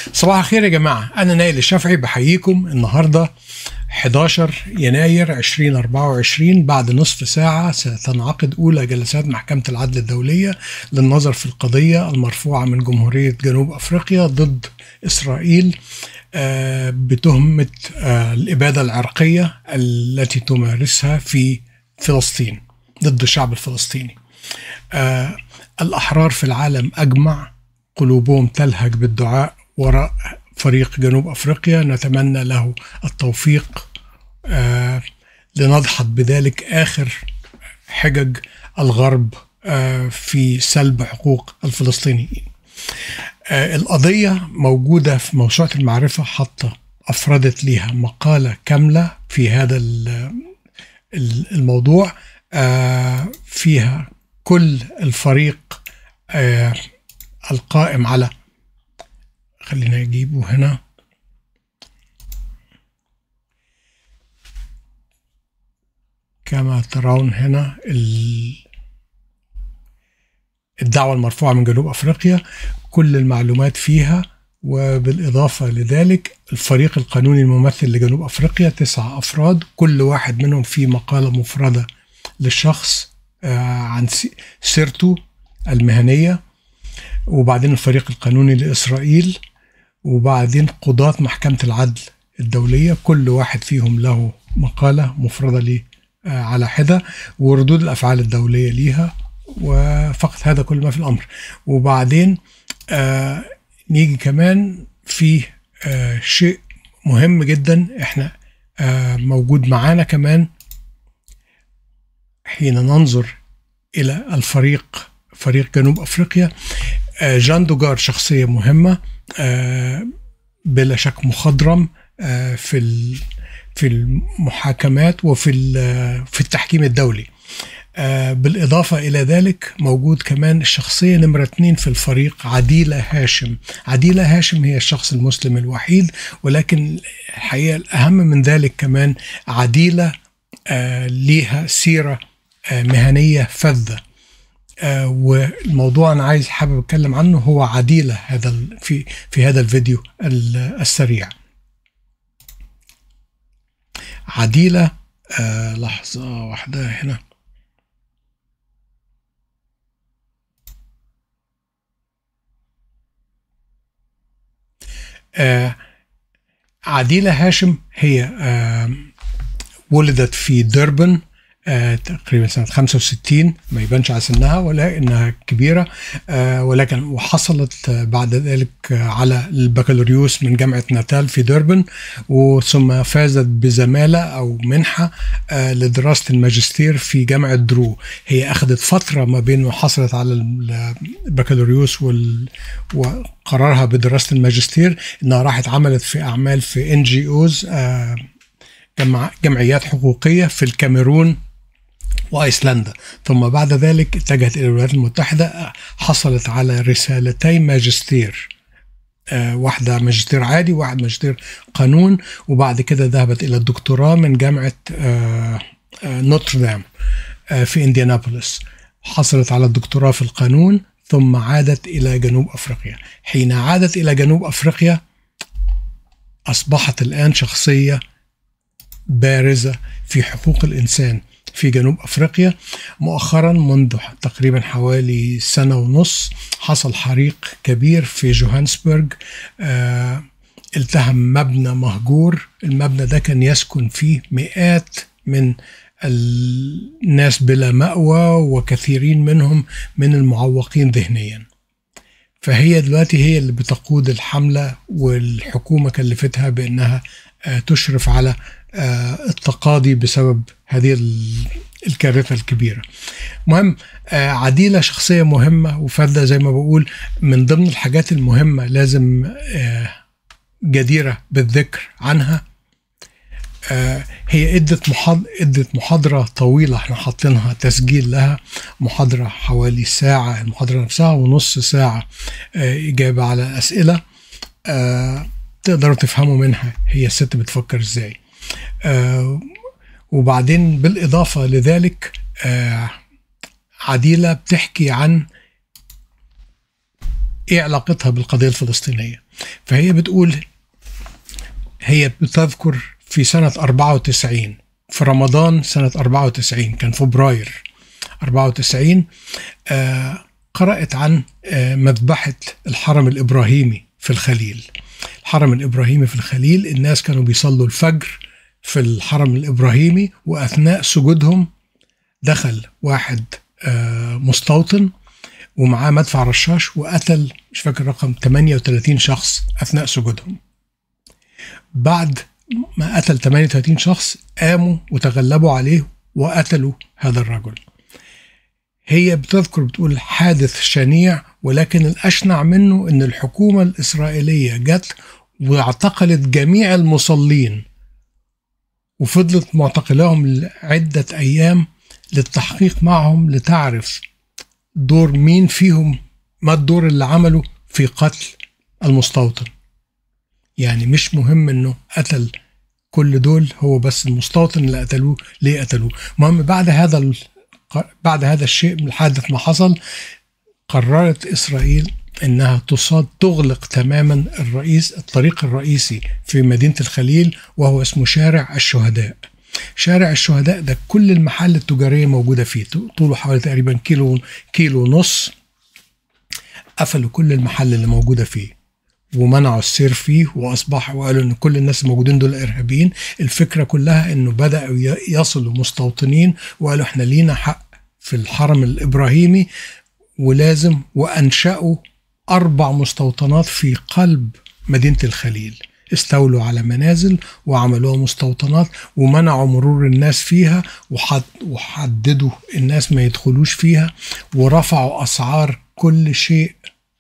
صباح الخير يا جماعة أنا نايل الشافعي بحييكم النهاردة 11 يناير 2024 بعد نصف ساعة ستنعقد أولى جلسات محكمة العدل الدولية للنظر في القضية المرفوعة من جمهورية جنوب أفريقيا ضد إسرائيل آه، بتهمة آه، الإبادة العرقية التي تمارسها في فلسطين ضد الشعب الفلسطيني آه، الأحرار في العالم أجمع قلوبهم تلهج بالدعاء وراء فريق جنوب افريقيا نتمنى له التوفيق آه لنضحض بذلك اخر حجج الغرب آه في سلب حقوق الفلسطينيين. آه القضيه موجوده في موسوعه المعرفه حاطه افردت ليها مقاله كامله في هذا الموضوع آه فيها كل الفريق آه القائم على خلينا نجيبه هنا كما ترون هنا الدعوة المرفوعة من جنوب أفريقيا كل المعلومات فيها وبالإضافة لذلك الفريق القانوني الممثل لجنوب أفريقيا تسعة أفراد كل واحد منهم في مقالة مفردة للشخص عن سيرته المهنية وبعدين الفريق القانوني لإسرائيل وبعدين قضاة محكمة العدل الدولية كل واحد فيهم له مقالة مفردة ليه على حدة وردود الأفعال الدولية ليها وفقط هذا كل ما في الأمر وبعدين آه نيجي كمان في آه شيء مهم جدا احنا آه موجود معانا كمان حين ننظر إلى الفريق فريق جنوب أفريقيا آه جان دوجار شخصية مهمة آه بلا شك مخضرم آه في في المحاكمات وفي في التحكيم الدولي آه بالإضافة إلى ذلك موجود كمان الشخصية نمرة اثنين في الفريق عديلة هاشم عديلة هاشم هي الشخص المسلم الوحيد ولكن الحقيقة الأهم من ذلك كمان عديلة ليها سيرة مهنية فذة آه والموضوع انا عايز حابب اتكلم عنه هو عديله هذا في في هذا الفيديو السريع عديله آه لحظه واحده هنا آه عديله هاشم هي ولدت في دربن آه تقريبا سنة 65 ما يبانش على سنها ولا إنها كبيرة آه ولكن وحصلت بعد ذلك على البكالوريوس من جامعة ناتال في دربن وثم فازت بزمالة أو منحة آه لدراسة الماجستير في جامعة درو هي أخذت فترة ما بين حصلت على البكالوريوس وال وقرارها بدراسة الماجستير إنها راحت عملت في أعمال في إن جي أوز جمع جمعيات حقوقية في الكاميرون وايسلندا ثم بعد ذلك اتجهت الى الولايات المتحده حصلت على رسالتي ماجستير آه واحدة ماجستير عادي وواحد ماجستير قانون وبعد كده ذهبت إلى الدكتوراه من جامعة آه آه نوتردام في إنديانابوليس حصلت على الدكتوراه في القانون ثم عادت إلى جنوب أفريقيا حين عادت إلى جنوب أفريقيا أصبحت الآن شخصية بارزة في حقوق الإنسان في جنوب افريقيا مؤخرا منذ تقريبا حوالي سنه ونص حصل حريق كبير في جوهانسبرج آه التهم مبنى مهجور المبنى ده كان يسكن فيه مئات من الناس بلا مأوى وكثيرين منهم من المعوقين ذهنيا فهي دلوقتي هي اللي بتقود الحملة والحكومة كلفتها بأنها آه تشرف على التقاضي بسبب هذه الكارثة الكبيرة مهم عديلة شخصية مهمة وفردة زي ما بقول من ضمن الحاجات المهمة لازم جديرة بالذكر عنها هي ادت محاضرة ادت محاضرة طويلة احنا حاطينها تسجيل لها محاضرة حوالي ساعة المحاضرة نفسها ونص ساعة إجابة على أسئلة تقدروا تفهموا منها هي الست بتفكر ازاي آه وبعدين بالإضافة لذلك آه عديلة بتحكي عن ايه علاقتها بالقضيه الفلسطينيه فهي بتقول هي بتذكر في سنه 94 في رمضان سنه 94 كان فبراير 94 آه قرأت عن آه مذبحة الحرم الإبراهيمي في الخليل الحرم الإبراهيمي في الخليل الناس كانوا بيصلوا الفجر في الحرم الإبراهيمي وأثناء سجودهم دخل واحد آه مستوطن ومعاه مدفع رشاش وقتل مش فاكر رقم 38 شخص اثناء سجودهم. بعد ما قتل 38 شخص قاموا وتغلبوا عليه وقتلوا هذا الرجل. هي بتذكر بتقول حادث شنيع ولكن الاشنع منه ان الحكومه الاسرائيليه جت واعتقلت جميع المصلين وفضلت معتقلاهم لعده ايام للتحقيق معهم لتعرف دور مين فيهم ما الدور اللي عمله في قتل المستوطن يعني مش مهم انه قتل كل دول هو بس المستوطن اللي قتلوه ليه قتلوه المهم بعد هذا ال... بعد هذا الشيء من الحادث ما حصل قررت اسرائيل انها تصاد تغلق تماما الرئيس الطريق الرئيسي في مدينه الخليل وهو اسمه شارع الشهداء شارع الشهداء ده كل المحال التجارية موجودة فيه طوله حوالي تقريبا كيلو كيلو ونص قفلوا كل المحل اللي موجودة فيه ومنعوا السير فيه واصبح وقالوا ان كل الناس الموجودين دول ارهابيين الفكره كلها انه بداوا يصلوا مستوطنين وقالوا احنا لينا حق في الحرم الابراهيمي ولازم وانشأوا اربع مستوطنات في قلب مدينه الخليل استولوا على منازل وعملوها مستوطنات ومنعوا مرور الناس فيها وحد وحددوا الناس ما يدخلوش فيها ورفعوا اسعار كل شيء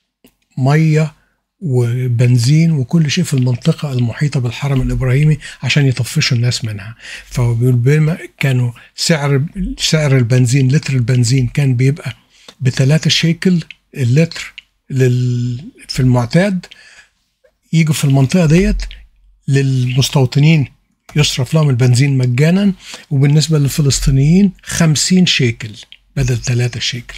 ميه وبنزين وكل شيء في المنطقة المحيطة بالحرم الإبراهيمي عشان يطفشوا الناس منها فهو بيقول كانوا سعر سعر البنزين لتر البنزين كان بيبقى بثلاثة شيكل اللتر لل في المعتاد يجوا في المنطقه ديت للمستوطنين يصرف لهم البنزين مجانا وبالنسبه للفلسطينيين 50 شيكل بدل 3 شيكل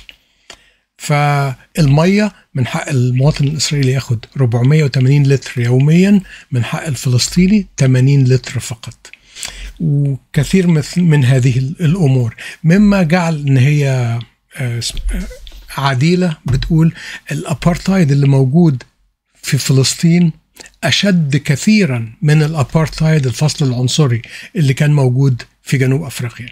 فالميه من حق المواطن الاسرائيلي ياخد 480 لتر يوميا من حق الفلسطيني 80 لتر فقط وكثير من هذه الامور مما جعل ان هي آه، آه، عديله بتقول الابارتايد اللي موجود في فلسطين أشد كثيرا من الأبارتايد الفصل العنصري اللي كان موجود في جنوب أفريقيا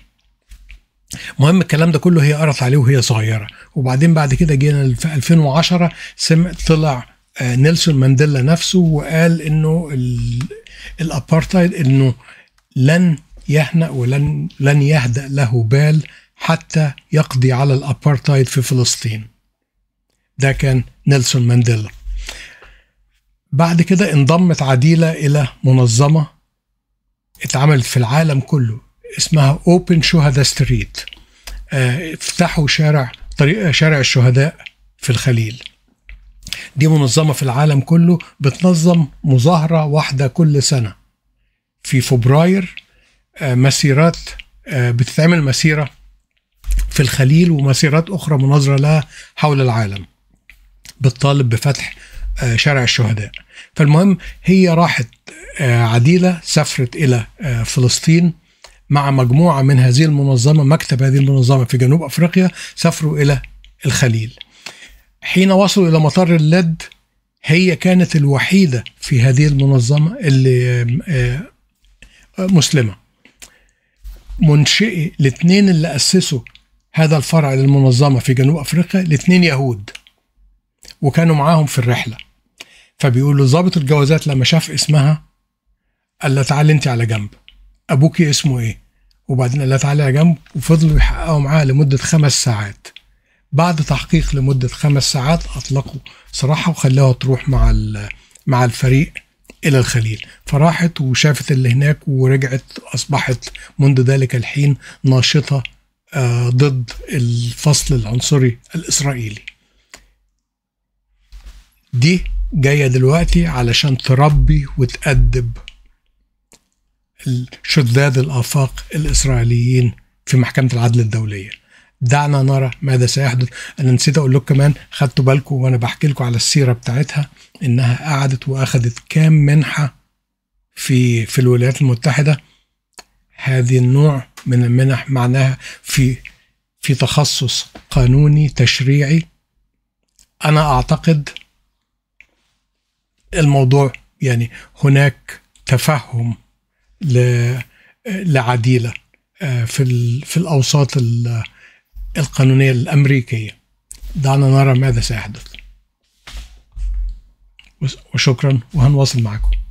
مهم الكلام ده كله هي قرت عليه وهي صغيرة وبعدين بعد كده جينا في 2010 سمع طلع آه، نيلسون مانديلا نفسه وقال انه الابارتايد انه لن يهنأ ولن لن يهدأ له بال حتى يقضي على الابارتايد في فلسطين ده كان نيلسون مانديلا بعد كده انضمت عديلة إلى منظمة اتعملت في العالم كله اسمها اوبن شهداء ستريت افتحوا شارع طريق شارع الشهداء في الخليل دي منظمة في العالم كله بتنظم مظاهرة واحدة كل سنة في فبراير آه، مسيرات آه، بتتعمل مسيرة في الخليل ومسيرات أخرى مناظرة لها حول العالم بتطالب بفتح آه، شارع الشهداء فالمهم هي راحت آه، عديلة سافرت إلى آه، فلسطين مع مجموعة من هذه المنظمة مكتب هذه المنظمة في جنوب أفريقيا سافروا إلى الخليل حين وصلوا إلى مطار اللد هي كانت الوحيدة في هذه المنظمة اللي مسلمة منشئي الاثنين اللي أسسوا هذا الفرع للمنظمة في جنوب أفريقيا الاثنين يهود وكانوا معاهم في الرحلة فبيقول له ظابط الجوازات لما شاف اسمها قال لها تعالي انت على جنب ابوكي اسمه ايه وبعدين قال لها تعالي على جنب وفضلوا يحققوا معاها لمده خمس ساعات بعد تحقيق لمده خمس ساعات اطلقوا سراحها وخلاها تروح مع مع الفريق الى الخليل فراحت وشافت اللي هناك ورجعت اصبحت منذ ذلك الحين ناشطه آه، ضد الفصل العنصري الاسرائيلي دي جايه دلوقتي علشان تربي وتأدب شذاذ الآفاق الإسرائيليين في محكمة العدل الدولية دعنا نرى ماذا سيحدث انا نسيت اقول لكم كمان خدتوا بالكم وانا بحكي لكم على السيره بتاعتها انها قعدت واخدت كام منحه في في الولايات المتحده هذه النوع من المنح معناها في في تخصص قانوني تشريعي انا اعتقد الموضوع يعني هناك تفهم لعديله في في الاوساط القانونيه الامريكيه دعنا نرى ماذا سيحدث وشكرا وهنواصل معكم